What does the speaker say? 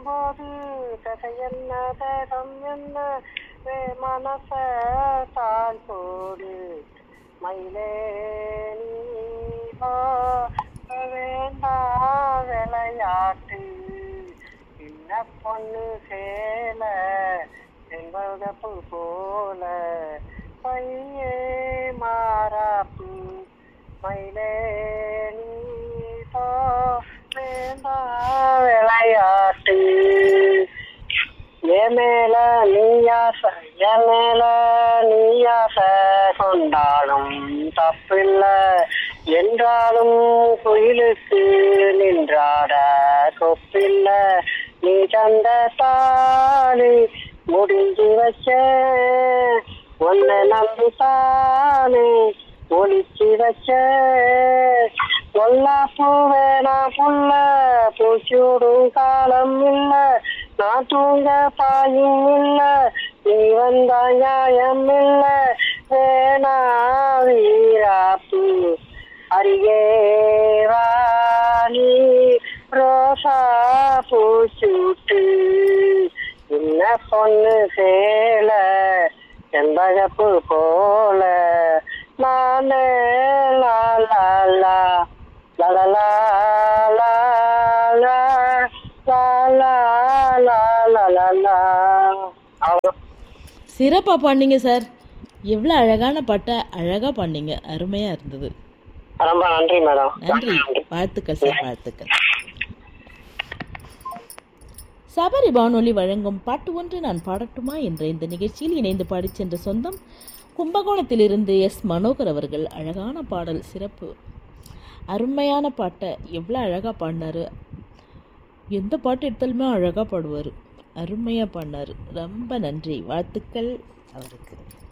போது தசை என்ன தேகம் என்ன வே மனச தாழ் போடு மயிலே நீ போ வேண்டாம் விளையாட்டு சின்ன பொண்ணு சேல செண்பகப்பு போல பையே மாறாப்பு மயிலே நீ போ வேண்டாம் விளையாட்டு என் மேல நீயாச என் மேல நீயாச கொண்டாலும் தப்பில்ல என்றாலும் குயிலுக்கு நின்றாட கொப்பில்ல நீ தந்த தாலி முடிஞ்சு வச்ச உன்னை நம்பி தானே ஒளிச்சு வச்ச பொல்லாப்பு வேணாம் புள்ள பூச்சூடும் காலம் இல்ல நான் தூங்க பாயும் இல்ல நீ வந்தா நியாயம் இல்ல வேணா வீராப்பு அருகே வாணி ரோசா பூச்சூட்டு என்ன பொண்ணு சேல செம்பகப்பு போல நானே லா லா லா லா லா லா லா லா லா லா லா லா லா லா அவ்வளோ சிறப்பாக பாடினீங்க சார் எவ்வளோ அழகான பாட்டை அழகாக பாடினீங்க அருமையாக இருந்தது ரொம்ப நன்றி மேடம் நன்றி வாழ்த்துக்கள் சார் வாழ்த்துக்கள் சபரி வானொலி வழங்கும் பாட்டு ஒன்று நான் பாடட்டுமா என்ற இந்த நிகழ்ச்சியில் இணைந்து பாடிச் சென்ற சொந்தம் கும்பகோணத்திலிருந்து எஸ் மனோகர் அவர்கள் அழகான பாடல் சிறப்பு அருமையான பாட்டை எவ்வளோ அழகாக பாடினாரு எந்த பாட்டு எடுத்தாலுமே அழகாக பாடுவார் அருமையாக பாடினார் ரொம்ப நன்றி வாழ்த்துக்கள் அவருக்கு